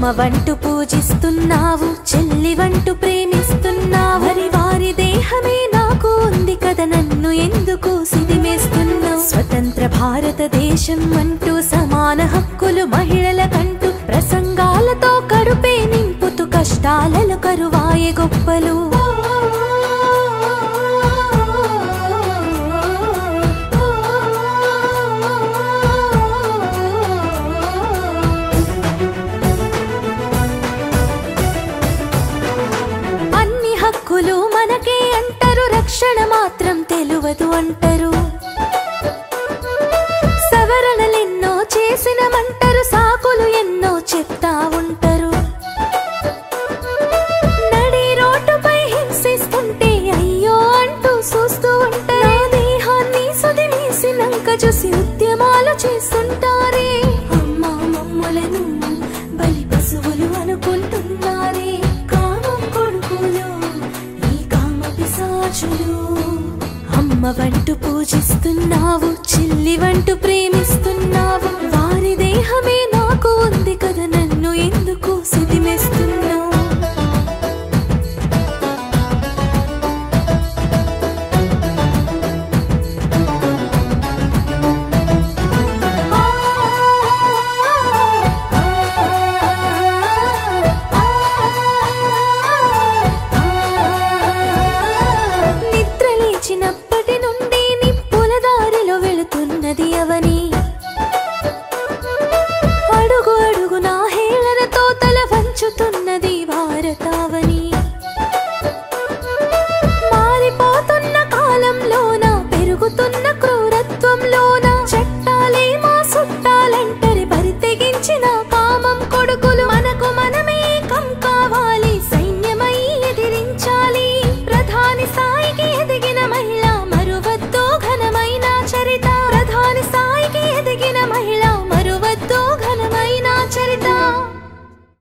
అమ్మ వంటూ పూజిస్తున్నావు చెల్లి వంటూ ప్రేమిస్తున్నావు మరి వారి దేహమే నాకు ఉంది కదా నన్ను ఎందుకు సిదిమేస్తున్నావు స్వతంత్ర భారతదేశం అంటూ సమాన హక్కులు మహిళలకంటూ ప్రసంగాలతో కడుపే నింపుతూ కష్టాలలో కరువాయే గొప్పలు అన్ని హక్కులు మనకే అంటారు రక్షణ మాత్రం తెలువదు అంటారు సవరణలెన్నో చేసినమంటారు సాకులు ఎన్నో చెప్తా ఉంటారు నడి రోడ్డుపై హింసిస్తుంటే అయ్యో అంటూ చూస్తూ ఉంటారు నా దేహాన్ని సుదిమేసినాక చూసి ఉద్యమాలు చేస్తుంటారే అమ్మా మమ్ములను బలి పశువులు అనుకుంటున్నారే కామం కొడుకులు ఈ కామ పిశాచులు అమ్మ వంటూ పూజిస్తున్నావు చిల్లి వంటూ